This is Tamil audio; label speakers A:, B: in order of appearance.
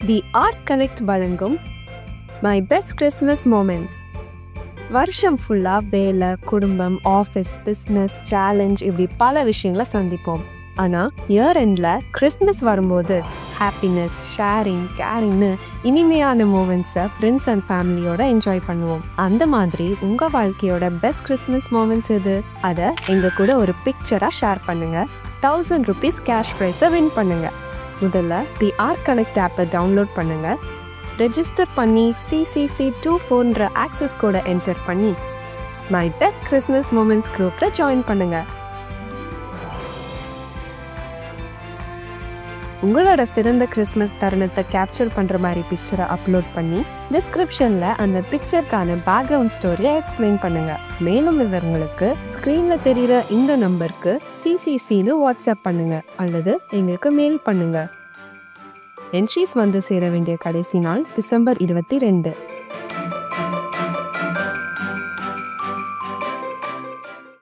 A: தி ஆர்ட் கனெக்ட் வழங்கும் மை பெஸ்ட் கிறிஸ்மஸ் மூமெண்ட்ஸ் வருஷம் ஃபுல்லாக வேலை குடும்பம் ஆஃபீஸ் பிஸ்னஸ் சேலஞ்ச் இப்படி பல விஷயங்களை சந்திப்போம் ஆனால் இயர் எண்டில் கிறிஸ்மஸ் வரும்போது ஹாப்பினஸ் ஷேரிங் கேரிங்னு இனிமையான மூமெண்ட்ஸை ஃப்ரெண்ட்ஸ் அண்ட் ஃபேமிலியோட என்ஜாய் பண்ணுவோம் அந்த மாதிரி உங்கள் வாழ்க்கையோட பெஸ்ட் கிறிஸ்மஸ் மூமெண்ட்ஸ் எது அதை எங்கள் கூட ஒரு பிக்சராக ஷேர் பண்ணுங்கள் தௌசண்ட் ருபீஸ் கேஷ் ப்ரைஸை வின் பண்ணுங்கள் முதல்ல தி ஆர்ட் கனெக்ட் ஆப்பை டவுன்லோட் பண்ணுங்கள் ரெஜிஸ்டர் பண்ணி சிசிசி டூ ஃபோன்ற ஆக்சஸ் கோடை என்டர் பண்ணி மை பெஸ்ட் கிறிஸ்மஸ் மூமெண்ட்ஸ் குரூப்பில் ஜாயின் பண்ணுங்க உங்களோட சிறந்த கிறிஸ்மஸ் தருணத்தை கேப்சர் பண்ணுற மாதிரி பிக்சரை அப்லோட் பண்ணி டிஸ்கிரிப்ஷனில் அந்த பிக்சருக்கான பேக்ரவுண்ட் ஸ்டோரியை எக்ஸ்பிளைன் பண்ணுங்க மேலும் விவரங்களுக்கு ஸ்க்ரீனில் தெரிகிற இந்த நம்பருக்கு சிசிசின்னு வாட்ஸ்அப் பண்ணுங்க அல்லது எங்களுக்கு மெயில் பண்ணுங்க என்ட்ரிஸ் வந்து சேர வேண்டிய கடைசி நாள் டிசம்பர் இருபத்தி ரெண்டு